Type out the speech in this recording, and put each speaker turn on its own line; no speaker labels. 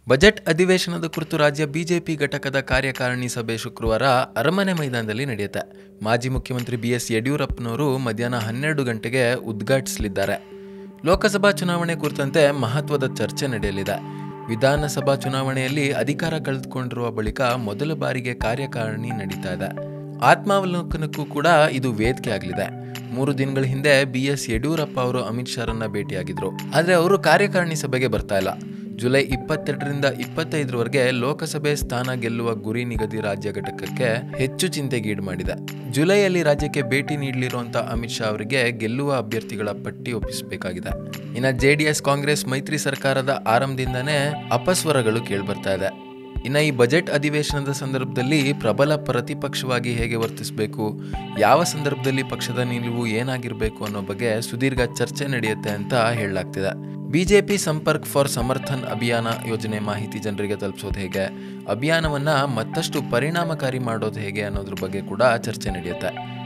budget ಅಧಿವೇಶನದ ಕುರಿತು ರಾಜ್ಯ ಬಿಜೆಪಿ ಘಟಕದ ಕಾರ್ಯಕಾರಿಣಿ ಸಭೆ ಶುಕ್ರವಾರ ಅರಮನೆ ಮೈದಾನದಲ್ಲಿ ನಡೆಯುತ್ತೆ ಮಾಜಿ ಮುಖ್ಯಮಂತ್ರಿ ಬಿಎಸ್ ಯಡಿಯೂರಪ್ಪನವರು ಮಧ್ಯಾಹ್ನ ಹನ್ನೆರಡು ಗಂಟೆಗೆ ಉದ್ಘಾಟಿಸಲಿದ್ದಾರೆ ಲೋಕಸಭಾ ಚುನಾವಣೆ ಕುರಿತಂತೆ ಮಹತ್ವದ ಚರ್ಚೆ ನಡೆಯಲಿದೆ ವಿಧಾನಸಭಾ ಚುನಾವಣೆಯಲ್ಲಿ ಅಧಿಕಾರ ಕಳೆದುಕೊಂಡಿರುವ ಬಳಿಕ ಮೊದಲ ಬಾರಿಗೆ ಕಾರ್ಯಕಾರಿಣಿ ನಡೀತಾ ಇದೆ ಆತ್ಮಾವಲೋಕನಕ್ಕೂ ಕೂಡ ಇದು ವೇದಿಕೆ ಆಗಲಿದೆ ಮೂರು ದಿನಗಳ ಹಿಂದೆ ಬಿ ಎಸ್ ಯಡಿಯೂರಪ್ಪ ಅವರು ಅಮಿತ್ ಶಾರನ್ನ ಭೇಟಿಯಾಗಿದ್ರು ಆದರೆ ಅವರು ಕಾರ್ಯಕಾರಿಣಿ ಸಭೆಗೆ ಬರ್ತಾ ಇಲ್ಲ ಜುಲೈ ಇಪ್ಪತ್ತೆರಡರಿಂದ ಇಪ್ಪತ್ತೈದರವರೆಗೆ ಲೋಕಸಭೆ ಸ್ಥಾನ ಗೆಲ್ಲುವ ಗುರಿ ನಿಗದಿ ರಾಜ್ಯ ಘಟಕಕ್ಕೆ ಹೆಚ್ಚು ಚಿಂತೆಗೀಡು ಮಾಡಿದೆ ಜುಲೈಯಲ್ಲಿ ರಾಜ್ಯಕ್ಕೆ ಭೇಟಿ ನೀಡಲಿರುವಂತಹ ಅಮಿತ್ ಶಾ ಅವರಿಗೆ ಗೆಲ್ಲುವ ಅಭ್ಯರ್ಥಿಗಳ ಪಟ್ಟಿ ಒಪ್ಪಿಸಬೇಕಾಗಿದೆ ಇನ್ನು ಜೆಡಿಎಸ್ ಕಾಂಗ್ರೆಸ್ ಮೈತ್ರಿ ಸರ್ಕಾರದ ಆರಂಭದಿಂದನೇ ಅಪಸ್ವರಗಳು ಕೇಳಿಬರ್ತಾ ಇದೆ ಇನ್ನು ಈ ಬಜೆಟ್ ಅಧಿವೇಶನದ ಸಂದರ್ಭದಲ್ಲಿ ಪ್ರಬಲ ಪ್ರತಿಪಕ್ಷವಾಗಿ ಹೇಗೆ ವರ್ತಿಸಬೇಕು ಯಾವ ಸಂದರ್ಭದಲ್ಲಿ ಪಕ್ಷದ ನಿಲುವು ಏನಾಗಿರಬೇಕು ಅನ್ನೋ ಬಗ್ಗೆ ಸುದೀರ್ಘ ಚರ್ಚೆ ನಡೆಯುತ್ತೆ ಅಂತ ಹೇಳಲಾಗ್ತಿದೆ ಬಿಜೆಪಿ ಸಂಪರ್ಕ್ ಫಾರ್ ಸಮರ್ಥನ್ ಅಭಿಯಾನ ಯೋಜನೆ ಮಾಹಿತಿ ಜನರಿಗೆ ತಲುಪಿಸೋದು ಹೇಗೆ ಅಭಿಯಾನವನ್ನ ಮತ್ತಷ್ಟು ಪರಿಣಾಮಕಾರಿ ಮಾಡೋದು ಹೇಗೆ ಅನ್ನೋದ್ರ ಬಗ್ಗೆ ಕೂಡ ಚರ್ಚೆ ನಡೆಯುತ್ತೆ